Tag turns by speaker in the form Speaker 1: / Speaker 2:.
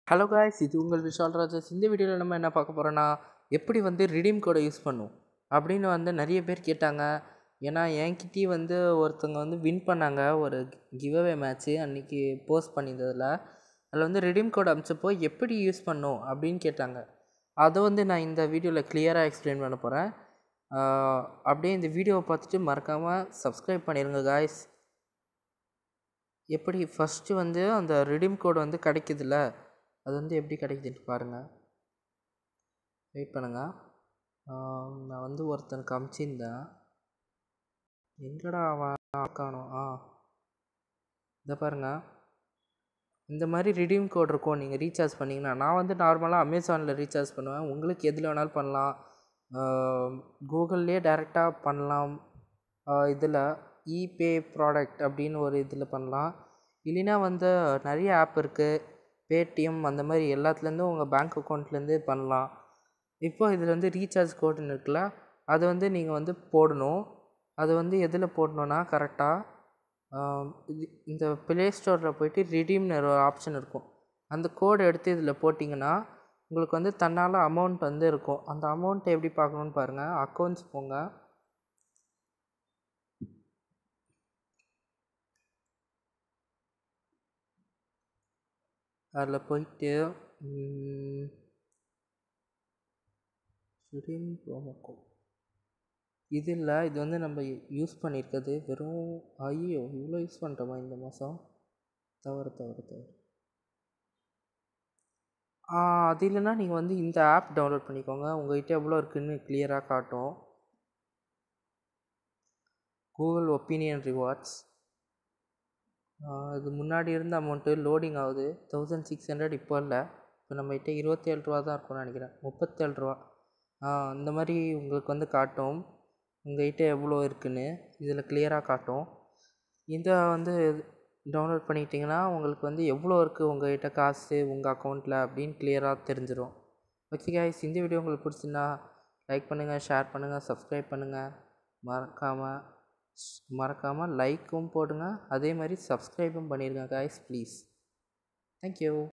Speaker 1: hello guys இது உங்கள் விஷால் ராஜஸ் இந்த வீடியோவில் நம்ம என்ன பார்க்க போகிறோன்னா எப்படி வந்து ரிடீம் கோடை யூஸ் பண்ணும் அப்படின்னு வந்து நிறைய பேர் கேட்டாங்க ஏன்னா என்கிட்டயே வந்து ஒருத்தவங்க வந்து வின் பண்ணாங்க ஒரு கிவ்அவே மேட்ச்சு அன்றைக்கி போஸ்ட் பண்ணியிருந்ததில் அதில் வந்து ரிடீம் கோட் அமிச்சப்போ எப்படி யூஸ் பண்ணும் அப்படின்னு கேட்டாங்க அதை வந்து நான் இந்த வீடியோவில் கிளியராக எக்ஸ்பிளைன் பண்ண போகிறேன் அப்படியே இந்த வீடியோவை பார்த்துட்டு மறக்காமல் சப்ஸ்கிரைப் பண்ணிடுங்க காய்ஸ் எப்படி ஃபஸ்ட்டு வந்து அந்த ரிடீம் கோட் வந்து கிடைக்குதுல்ல அது வந்து எப்படி கிடைக்குதுன்னு பாருங்கள் வெயிட் பண்ணுங்கள் நான் வந்து ஒருத்தனுக்கு அமுச்சிருந்தேன் எங்கடா அவன் காணும் ஆ இதை பாருங்கள் இந்த மாதிரி ரிடீம் கோட் இருக்கும் நீங்கள் ரீசார்ஜ் பண்ணிங்கன்னா நான் வந்து நார்மலாக அமேசானில் ரீசார்ஜ் பண்ணுவேன் உங்களுக்கு எதில் வேணாலும் பண்ணலாம் கூகுள்லேயே டேரெக்டாக பண்ணலாம் இதில் இபே ப்ராடக்ட் அப்படின்னு ஒரு இதில் பண்ணலாம் இல்லைன்னா வந்து நிறைய ஆப் இருக்குது பேடிஎம் அந்த மாதிரி எல்லாத்துலேருந்தும் உங்கள் பேங்க் அக்கௌண்ட்லேருந்து பண்ணலாம் இப்போ இதில் வந்து ரீசார்ஜ் கோடுன்னு இருக்குல்ல அது வந்து நீங்கள் வந்து போடணும் அது வந்து எதில் போடணுன்னா கரெக்டாக இது இந்த ப்ளே ஸ்டோரில் போய்ட்டு ரிடீம்னு ஒரு ஆப்ஷன் இருக்கும் அந்த கோடு எடுத்து இதில் போட்டிங்கன்னா உங்களுக்கு வந்து தன்னால் அமௌண்ட் வந்து இருக்கும் அந்த அமௌண்ட்டை எப்படி பார்க்கணுன்னு பாருங்கள் அக்கௌண்ட்ஸ் போங்க அதில் போயிட்டு ரிடீம் ப்ரோமோ கோட் இது இல்லை இது வந்து நம்ம யூஸ் பண்ணியிருக்கிறது வெறும் ஐயோ இவ்வளோ யூஸ் பண்ணுறோமா இந்த மாதம் தவறு தவறு தவறு அது இல்லைன்னா நீங்கள் வந்து இந்த ஆப் டவுன்லோட் பண்ணிக்கோங்க உங்கள்கிட்ட எவ்வளோ இருக்குதுன்னு கிளியராக காட்டும் கூகுள் ஒப்பீனியன் ரிவார்ட்ஸ் இது முன்னாடி இருந்த அமௌண்ட்டு லோடிங் ஆகுது தௌசண்ட் சிக்ஸ் ஹண்ட்ரட் இப்போ இல்லை இப்போ நம்மகிட்ட இருபத்தேழு ரூபா தான் இருக்கும்னு நினைக்கிறேன் முப்பத்தேழு ரூபா இந்த மாதிரி உங்களுக்கு வந்து காட்டும் உங்கள்கிட்ட எவ்வளோ இருக்குன்னு இதில் கிளியராக காட்டும் இதை வந்து டவுன்லோட் பண்ணிக்கிட்டிங்கன்னா உங்களுக்கு வந்து எவ்வளோ இருக்குது உங்கள்கிட்ட காசு உங்கள் அக்கௌண்ட்டில் அப்படின்னு கிளியராக தெரிஞ்சிடும் ஓகே காய்ஸ் இந்த வீடியோ உங்களுக்கு பிடிச்சிருந்தா லைக் பண்ணுங்கள் ஷேர் பண்ணுங்கள் சப்ஸ்கிரைப் பண்ணுங்கள் மறக்காமல் மறக்காமல் லைக்கும் போடுங்க அதே மாதிரி சப்ஸ்கிரைபும் பண்ணிடுங்க காய்ஸ் ப்ளீஸ் தேங்க்யூ